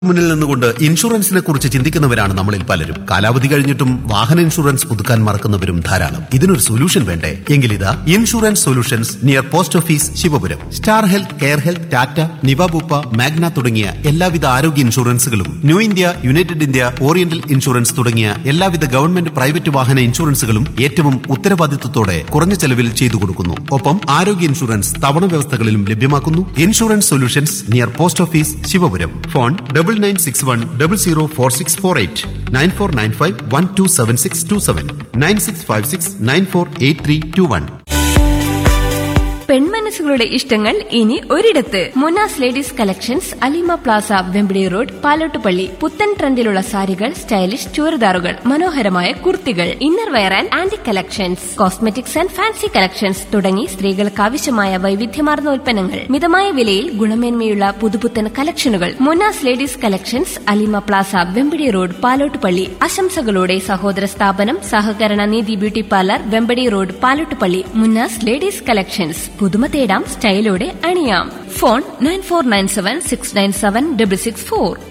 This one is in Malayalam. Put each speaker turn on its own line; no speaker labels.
മുന്നിൽ നിന്നുകൊണ്ട് ഇൻഷുറൻസിനെ കുറിച്ച് ചിന്തിക്കുന്നവരാണ് നമ്മളിൽ പലരും കാലാവധി കഴിഞ്ഞിട്ടും വാഹന ഇൻഷുറൻസ് പുതുക്കാൻ മറക്കുന്നവരും ധാരാളം ഇതിനൊരു സൊല്യൂഷൻ വേണ്ടേ എങ്കിലിതാ insurance solutions near post office Sivapuram star health care health Tata Niva Bupa Magna തുടങ്ങിയ എല്ലാവിധ ആരോഗ്യ ഇൻഷുറൻസുകളും new India united India oriental insurance തുടങ്ങിയ എല്ലാവിധ ഗവൺമെന്റ് പ്രൈവറ്റ് വാഹന ഇൻഷുറൻസുകളും ഏറ്റവും ഉത്തരവാദിത്വത്തോടെ കുറഞ്ഞ ചെലവിൽ ചെയ്തു കൊടുക്കുന്നു ഒപ്പം ആരോഗ്യ ഇൻഷുറൻസ് തവണ വ്യവസ്ഥകളിലും ലഭ്യമാക്കുന്നു insurance solutions near post office Sivapuram phone double nine six one double zero four six four eight nine four nine five one two seven six two seven nine six five six nine four eight three two one
പെൺമനസ്സുകളുടെ ഇഷ്ടങ്ങൾ ഇനി ഒരിടത്ത് Munas ladies collections Alima plaza Vembidi road Palottupalli പുത്തൻ ട്രെൻഡിലുള്ള സാരികൾ സ്റ്റൈലിഷ് ചുരിദാറുകൾ മനോഹരമായ കുർത്തികൾ inner wear and aunty collections cosmetics and fancy collections തുടങ്ങി സ്ത്രീകൾക്ക് ആവശ്യമായ വൈവിധ്യമാർന്ന ഉൽപ്പന്നങ്ങൾ മിതമായ വിലയിൽ ഗുണമേന്മയുള്ള പുതുപുത്തൻ കളക്ഷനുകൾ Munas ladies collections Alima plaza Vembadi road Palottupalli ആശംസകളോടെ സഹോദര സ്ഥാപനം സഹകരണ Neethi beauty parlour Vembadi road Palottupalli Munnas ladies collections പുതുമ തേടാം സ്റ്റൈലോടെ അണിയാം phone nine four nine seven six nine seven double six four